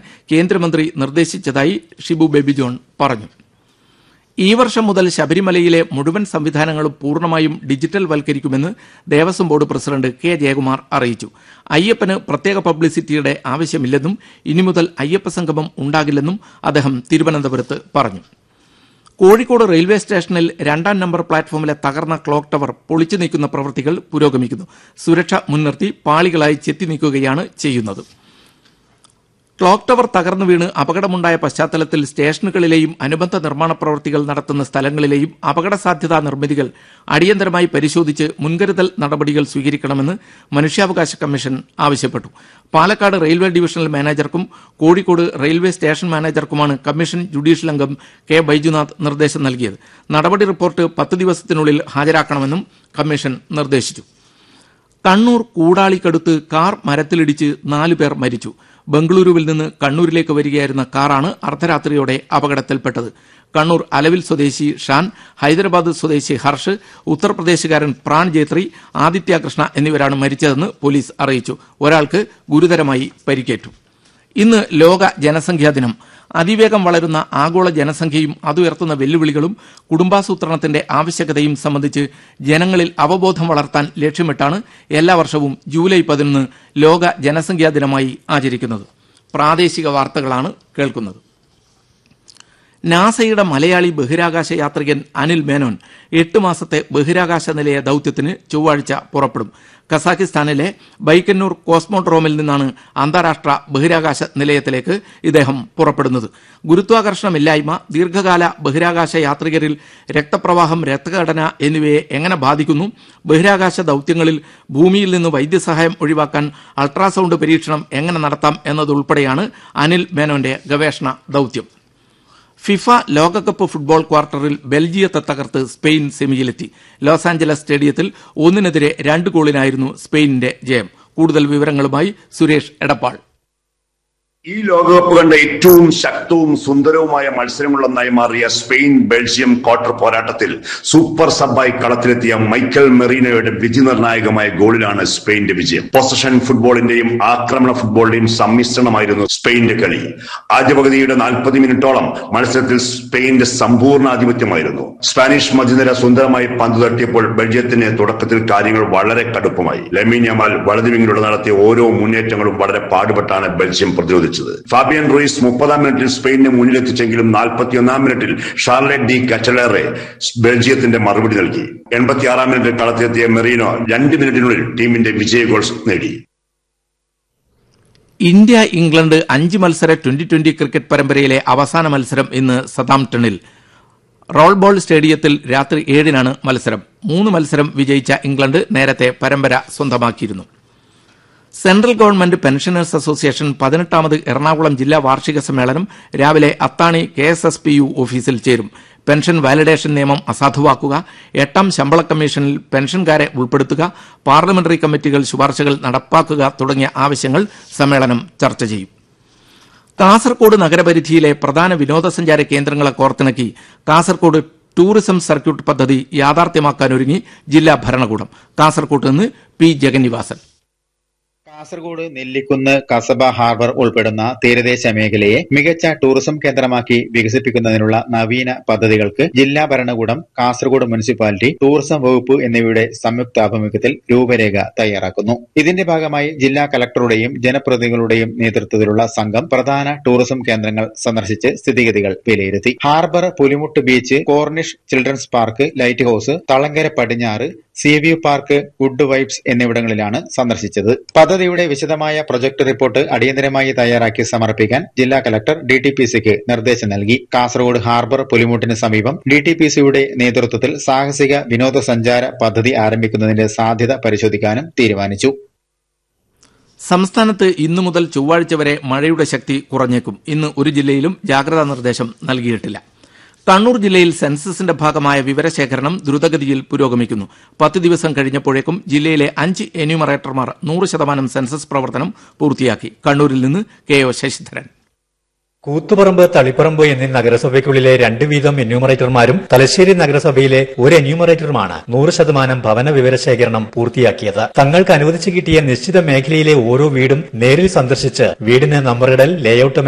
കേന്ദ്രമന്ത്രി നിർദ്ദേശിച്ചതായി Shibu baby John പറഞ്ഞു ഈ വർഷം മുതൽ ശബരിമലയിലെ മുഴുവൻ സംവിധാനങ്ങളും പൂർണ്ണമായും ഡിജിറ്റൽ വൽക്കരിക്കുമെന്ന് Devaswom board president K Jayakumar അറിയിച്ചു അയ്യപ്പന് പ്രത്യേക പബ്ലിസിറ്റിയുടെ ആവശ്യമില്ലെന്നും ഇനി മുതൽ അയ്യപ്പ സംഗമം ഉണ്ടാകില്ലെന്നും അദ്ദേഹം തിരുവനന്തപുരത്ത് പറഞ്ഞു കോഴിക്കോട് റെയിൽവേ സ്റ്റേഷനിൽ രണ്ടാം നമ്പർ പ്ലാറ്റ്ഫോമിലെ തകർന്ന ക്ലോക്ക് ടവർ പൊളിച്ചു നീക്കുന്ന പ്രവൃത്തികൾ പുരോഗമിക്കുന്നു സുരക്ഷ മുൻനിർത്തി പാളികളായി ചെത്തി നീക്കുകയാണ് ചെയ്യുന്നത് ക്ലോക്ക് ടവർ തകർന്നു വീണ് അപകടമുണ്ടായ പശ്ചാത്തലത്തിൽ സ്റ്റേഷനുകളിലെയും അനുബന്ധ നിർമ്മാണ പ്രവൃത്തികൾ നടത്തുന്ന സ്ഥലങ്ങളിലെയും അപകട സാധ്യതാ നിർമ്മിതികൾ അടിയന്തരമായി പരിശോധിച്ച് മുൻകരുതൽ നടപടികൾ സ്വീകരിക്കണമെന്ന് മനുഷ്യാവകാശ കമ്മീഷൻ ആവശ്യപ്പെട്ടു പാലക്കാട് റെയിൽവേ ഡിവിഷണൽ മാനേജർക്കും കോഴിക്കോട് റെയിൽവേ സ്റ്റേഷൻ മാനേജർക്കുമാണ് കമ്മീഷൻ ജുഡീഷ്യൽ അംഗം കെ ബൈജുനാഥ് നിർദ്ദേശം നൽകിയത് നടപടി റിപ്പോർട്ട് പത്ത് ദിവസത്തിനുള്ളിൽ ഹാജരാക്കണമെന്നും കമ്മീഷൻ നിർദ്ദേശിച്ചു കണ്ണൂർ കൂടാളിക്കടുത്ത് കാർ മരത്തിലിടിച്ച് നാലുപേർ മരിച്ചു ബംഗളൂരുവിൽ നിന്ന് കണ്ണൂരിലേക്ക് വരികയായിരുന്ന കാറാണ് അർദ്ധരാത്രിയോടെ അപകടത്തിൽപ്പെട്ടത് കണ്ണൂർ അലവിൽ സ്വദേശി ഷാൻ ഹൈദരാബാദ് സ്വദേശി ഹർഷ് ഉത്തർപ്രദേശുകാരൻ പ്രാൺ ജേത്രി ആദിത്യ കൃഷ്ണ എന്നിവരാണ് മരിച്ചതെന്ന് പോലീസ് അറിയിച്ചു ഒരാൾക്ക് ഗുരുതരമായി പരിക്കേറ്റു ഇന്ന് ലോക ജനസംഖ്യാ ദിനം അതിവേഗം വളരുന്ന ആഗോള ജനസംഖ്യയും അതുയർത്തുന്ന വെല്ലുവിളികളും കുടുംബാസൂത്രണത്തിന്റെ ആവശ്യകതയും സംബന്ധിച്ച് ജനങ്ങളിൽ അവബോധം വളർത്താൻ ലക്ഷ്യമിട്ടാണ് എല്ലാ വർഷവും ജൂലൈ പതിനൊന്ന് ലോക ജനസംഖ്യാ ദിനമായി ആചരിക്കുന്നത് പ്രാദേശിക വാർത്തകളാണ് കേൾക്കുന്നത് നാസയുടെ മലയാളി ബഹിരാകാശ യാത്രികൻ അനിൽ മേനോൻ എട്ട് മാസത്തെ ബഹിരാകാശ നിലയ ദൌത്യത്തിന് ചൊവ്വാഴ്ച പുറപ്പെടും കസാഖിസ്ഥാനിലെ ബൈക്കന്നൂർ കോസ്മോഡ്രോമിൽ നിന്നാണ് അന്താരാഷ്ട്ര ബഹിരാകാശ നിലയത്തിലേക്ക് ഇദ്ദേഹം പുറപ്പെടുന്നത് ഗുരുത്വാകർഷണമില്ലായ്മ ദീർഘകാല ബഹിരാകാശ യാത്രികരിൽ രക്തപ്രവാഹം രക്തഘടന എന്നിവയെ എങ്ങനെ ബാധിക്കുന്നു ബഹിരാകാശ ദൌത്യങ്ങളിൽ ഭൂമിയിൽ നിന്ന് വൈദ്യസഹായം ഒഴിവാക്കാൻ അൾട്രാസൗണ്ട് പരീക്ഷണം എങ്ങനെ നടത്താം എന്നതുൾപ്പെടെയാണ് അനിൽ മേനോന്റെ ഗവേഷണ ദൌത്യം ഫിഫ ലോകകപ്പ് ഫുട്ബോൾ ക്വാർട്ടറിൽ ബെൽജിയത്തെ തകർത്ത് സ്പെയിൻ സെമിയിലെത്തി ലോസ് ആഞ്ചലസ് സ്റ്റേഡിയത്തിൽ ഒന്നിനെതിരെ രണ്ട് ഗോളിനായിരുന്നു സ്പെയിനിന്റെ ജയം കൂടുതൽ വിവരങ്ങളുമായി സുരേഷ് എടപ്പാൾ ഈ ലോകകപ്പ് കണ്ട ഏറ്റവും ശക്തവും സുന്ദരവുമായ മത്സരങ്ങളൊന്നായി മാറിയ സ്പെയിൻ ബെൽജിയം ക്വാർട്ടർ പോരാട്ടത്തിൽ സൂപ്പർ സബായി കളത്തിലെത്തിയ മൈക്കൽ മെറീനോയുടെ വിധിനിർണായകമായ ഗോളിലാണ് സ്പെയിന്റെ വിജയം പൊസഷൻ ഫുട്ബോളിന്റെയും ആക്രമണ ഫുട്ബോളിന്റെയും സമ്മിശ്രണമായിരുന്നു സ്പെയിന്റെ കളി ആദ്യ പകുതിയുടെ നാൽപ്പത് മിനിറ്റോളം മത്സരത്തിൽ സ്പെയിന്റെ സമ്പൂർണ്ണ ആധിപത്യമായിരുന്നു സ്പാനിഷ് മധ്യനിര സുന്ദരമായി പന്ത് തട്ടിയപ്പോൾ ബെൽജിയത്തിന് തുടക്കത്തിൽ കാര്യങ്ങൾ വളരെ കടുപ്പമായി ലെമിൻ യമാൽ വലതുവിങ്ങിലൂടെ നടത്തിയ ഓരോ മുന്നേറ്റങ്ങളും വളരെ പാടുപെട്ടാണ് ബെൽജിയം പ്രതിരോധിച്ചത് ഫാബിയൻ റൂയിസ് മുപ്പതാം മിനിറ്റിൽ സ്പെയിനിനെ മുന്നിലെത്തിച്ചെങ്കിലും നാൽപ്പത്തിയൊന്നാം മിനിറ്റിൽ ഷാർലറ്റ് ഡി കച്ചലേറെ ബെൽജിയത്തിന്റെ മറുപടി നൽകി എൺപത്തിയാറാം മിനിറ്റിൽ കളത്തിലെത്തിയ മെറീനോ രണ്ട് മിനിറ്റിനുള്ളിൽ ടീമിന്റെ വിജയ ഗോൾ നേടി ഇന്ത്യ ഇംഗ്ലണ്ട് അഞ്ച് മത്സര ട്വന്റി ട്വന്റി ക്രിക്കറ്റ് പരമ്പരയിലെ അവസാന മത്സരം ഇന്ന് സതാംപ്ടണിൽ റോൾ ബോൾ സ്റ്റേഡിയത്തിൽ രാത്രി ഏഴിനാണ് മത്സരം മൂന്ന് മത്സരം വിജയിച്ച ഇംഗ്ലണ്ട് നേരത്തെ പരമ്പര സ്വന്തമാക്കിയിരുന്നു സെൻട്രൽ ഗവൺമെന്റ് പെൻഷനേഴ്സ് അസോസിയേഷൻ പതിനെട്ടാമത് എറണാകുളം ജില്ലാ വാർഷിക സമ്മേളനം രാവിലെ Athani K S S P U ഓഫീസിൽ ചേരും പെൻഷൻ വാലിഡേഷൻ നിയമം അസാധുവാക്കുക എട്ടാം ശമ്പള കമ്മീഷനിൽ പെൻഷൻകാരെ ഉൾപ്പെടുത്തുക പാർലമെന്ററി കമ്മിറ്റികൾ ശുപാർശകൾ നടപ്പാക്കുക തുടങ്ങിയ ആവശ്യങ്ങൾ സമ്മേളനം ചർച്ച ചെയ്യും കാസർകോട് നഗരപരിധിയിലെ പ്രധാന വിനോദസഞ്ചാര കേന്ദ്രങ്ങളെ കോർത്തിണക്കി കാസർകോട് ടൂറിസം സർക്യൂട്ട് പദ്ധതി യാഥാർത്ഥ്യമാക്കാനൊരുങ്ങി ജില്ലാ ഭരണകൂടം കാസർകോട്ട് നിന്ന് പി ജഗന്നിവാസൻ കാസർഗോഡ് നെല്ലിക്കുന്ന് കസബ ഹാർബർ ഉൾപ്പെടുന്ന തീരദേശ മേഖലയെ മികച്ച ടൂറിസം കേന്ദ്രമാക്കി വികസിപ്പിക്കുന്നതിനുള്ള നവീന പദ്ധതികൾക്ക് ജില്ലാ ഭരണകൂടം കാസർഗോഡ് മുനിസിപ്പാലിറ്റി ടൂറിസം വകുപ്പ് എന്നിവയുടെ സംയുക്താഭിമുഖ്യത്തിൽ രൂപരേഖ തയ്യാറാക്കുന്നു ഇതിന്റെ ഭാഗമായി ജില്ലാ കലക്ടറുടെയും ജനപ്രതിനിധികളുടെയും നേതൃത്വത്തിലുള്ള സംഘം പ്രധാന ടൂറിസം കേന്ദ്രങ്ങൾ സന്ദർശിച്ച് സ്ഥിതിഗതികൾ വിലയിരുത്തി ഹാർബർ പുലിമുട്ട് beach corniche children's park lighthouse Thalangara പടിഞ്ഞാറ് sea view park good vibes എന്നിവിടങ്ങളിലാണ് സന്ദർശിച്ചത് പദ്ധതിയുടെ വിശദമായ പ്രൊജക്ട് റിപ്പോർട്ട് അടിയന്തരമായി തയ്യാറാക്കി സമർപ്പിക്കാൻ ജില്ലാ കലക്ടർ ഡി ടി പി സിക്ക് നിർദ്ദേശം നൽകി കാസർഗോഡ് ഹാർബർ പുലിമുട്ടിന് സമീപം ഡി ടി പി സിയുടെ നേതൃത്വത്തിൽ സാഹസിക വിനോദസഞ്ചാര പദ്ധതി ആരംഭിക്കുന്നതിന്റെ സാധ്യത പരിശോധിക്കാനും തീരുമാനിച്ചു സംസ്ഥാനത്ത് ഇന്നു മുതൽ ചൊവ്വാഴ്ച വരെ മഴയുടെ ശക്തി കുറഞ്ഞേക്കും ഇന്ന് ഒരു ജില്ലയിലും ജാഗ്രതാ നിർദ്ദേശം നൽകിയിട്ടില്ല കണ്ണൂർ ജില്ലയിൽ സെൻസസിന്റെ ഭാഗമായ വിവരശേഖരണം ദ്രുതഗതിയിൽ പുരോഗമിക്കുന്നു പത്ത് ദിവസം കഴിഞ്ഞപ്പോഴേക്കും ജില്ലയിലെ അഞ്ച് എന്യൂമറേറ്റർമാർ നൂറ് ശതമാനം സെൻസസ് പ്രവർത്തനം പൂർത്തിയാക്കി കണ്ണൂരിൽ നിന്ന് കെ ഒ ശശിധരൻ കൂത്തുപറമ്പ് തളിപ്പറമ്പ് എന്നീ നഗരസഭയ്ക്കുള്ളിലെ രണ്ട് വീതം എന്യൂമറേറ്റർമാരും തലശ്ശേരി നഗരസഭയിലെ ഒരു എന്യൂമറേറ്ററുമാണ് നൂറ് ശതമാനം ഭവന വിവരശേഖരണം പൂർത്തിയാക്കിയത് തങ്ങൾക്ക് അനുവദിച്ചു കിട്ടിയ നിശ്ചിത മേഖലയിലെ ഓരോ വീടും നേരിൽ സന്ദർശിച്ച് വീടിന് നമ്പറിടൽ ലേഔട്ട്